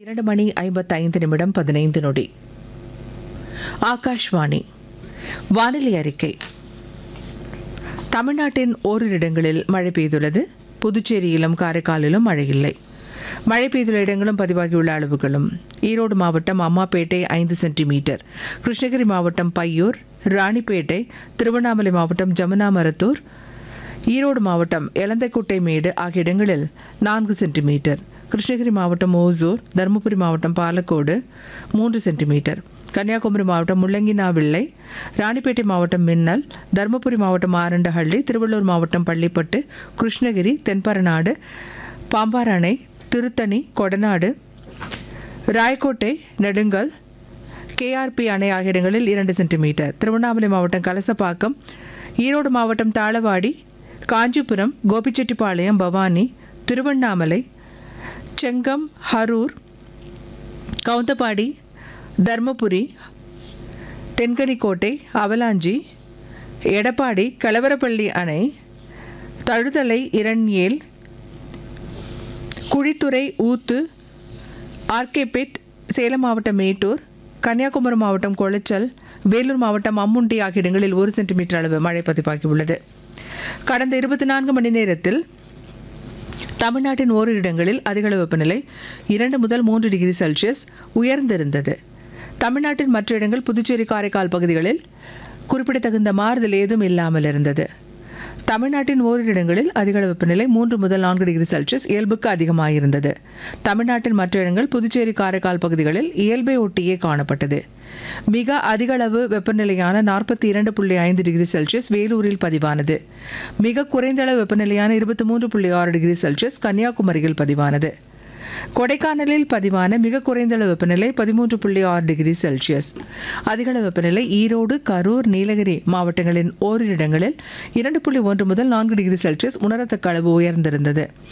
இரண்டு மணி ஐம்பத்தைந்து நிமிடம் பதினைந்து நொடி ஆகாஷ்வாணி வானிலை அறிக்கை தமிழ்நாட்டின் ஓரிரு இடங்களில் மழை பெய்துள்ளது புதுச்சேரியிலும் காரைக்காலிலும் மழை இல்லை மழை பெய்துள்ள இடங்களும் பதிவாகியுள்ள அளவுகளும் ஈரோடு மாவட்டம் அம்மாப்பேட்டை ஐந்து சென்டிமீட்டர் கிருஷ்ணகிரி மாவட்டம் பையூர் ராணிப்பேட்டை திருவண்ணாமலை மாவட்டம் ஜமுனாமரத்தூர் ஈரோடு மாவட்டம் எலந்தைக்குட்டை மேடு ஆகிய இடங்களில் நான்கு சென்டிமீட்டர் கிருஷ்ணகிரி மாவட்டம் ஓசூர் தருமபுரி மாவட்டம் பாலக்கோடு மூன்று சென்டிமீட்டர் கன்னியாகுமரி மாவட்டம் முள்ளங்கினாவிள்ளை ராணிப்பேட்டை மாவட்டம் மின்னல் தருமபுரி மாவட்டம் ஆரண்டஹள்ளி திருவள்ளூர் மாவட்டம் பள்ளிப்பட்டு கிருஷ்ணகிரி தென்பரநாடு பாம்பார் திருத்தணி கொடநாடு ராயக்கோட்டை நெடுங்கல் கேஆர்பி அணை ஆகிய இடங்களில் இரண்டு சென்டிமீட்டர் திருவண்ணாமலை மாவட்டம் கலசப்பாக்கம் ஈரோடு மாவட்டம் தாளவாடி காஞ்சிபுரம் கோபிச்செட்டிப்பாளையம் பவானி திருவண்ணாமலை செங்கம் ஹரூர் கவுந்தப்பாடி தர்மபுரி தென்கனிக்கோட்டை அவலாஞ்சி எடப்பாடி கலவரப்பள்ளி அணை தழுதலை இரண்யேல் குழித்துறை ஊத்து ஆர்கேபேட் சேலம் மாவட்டம் மேட்டூர் கன்னியாகுமரி மாவட்டம் கொளச்சல் வேலூர் மாவட்டம் அம்முண்டி ஆகிய இடங்களில் ஒரு சென்டிமீட்டர் அளவு மழை பதிவாகியுள்ளது கடந்த இருபத்தி நான்கு மணி நேரத்தில் தமிழ்நாட்டின் ஓரிரு இடங்களில் அதிகளவு வெப்பநிலை இரண்டு முதல் மூன்று டிகிரி செல்சியஸ் உயர்ந்திருந்தது தமிழ்நாட்டின் மற்ற இடங்கள் புதுச்சேரி காரைக்கால் பகுதிகளில் குறிப்பிடத்தகுந்த மாறுதல் ஏதும் இல்லாமல் இருந்தது தமிழ்நாட்டின் ஓரிரு இடங்களில் அதிகளவு வெப்பநிலை மூன்று முதல் நான்கு டிகிரி செல்சியஸ் இயல்புக்கு அதிகமாயிருந்தது தமிழ்நாட்டின் மற்ற இடங்கள் புதுச்சேரி காரைக்கால் பகுதிகளில் இயல்பை ஒட்டியே காணப்பட்டது மிக அதிகளவு வெப்பநிலையான நாற்பத்தி இரண்டு புள்ளி ஐந்து டிகிரி செல்சியஸ் வேலூரில் பதிவானது மிக குறைந்த அளவு வெப்பநிலையான இருபத்தி மூன்று புள்ளி ஆறு டிகிரி செல்சியஸ் கன்னியாகுமரியில் பதிவானது கொடைக்கானலில் பதிவான மிக குறைந்த அளவு வெப்பநிலை பதிமூன்று புள்ளி ஆறு டிகிரி செல்சியஸ் அதிகளவு வெப்பநிலை ஈரோடு கரூர் நீலகிரி மாவட்டங்களின் ஓரிரு இடங்களில் இரண்டு புள்ளி ஒன்று முதல் நான்கு டிகிரி செல்சியஸ் உணரத்தக்க அளவு உயர்ந்திருந்தது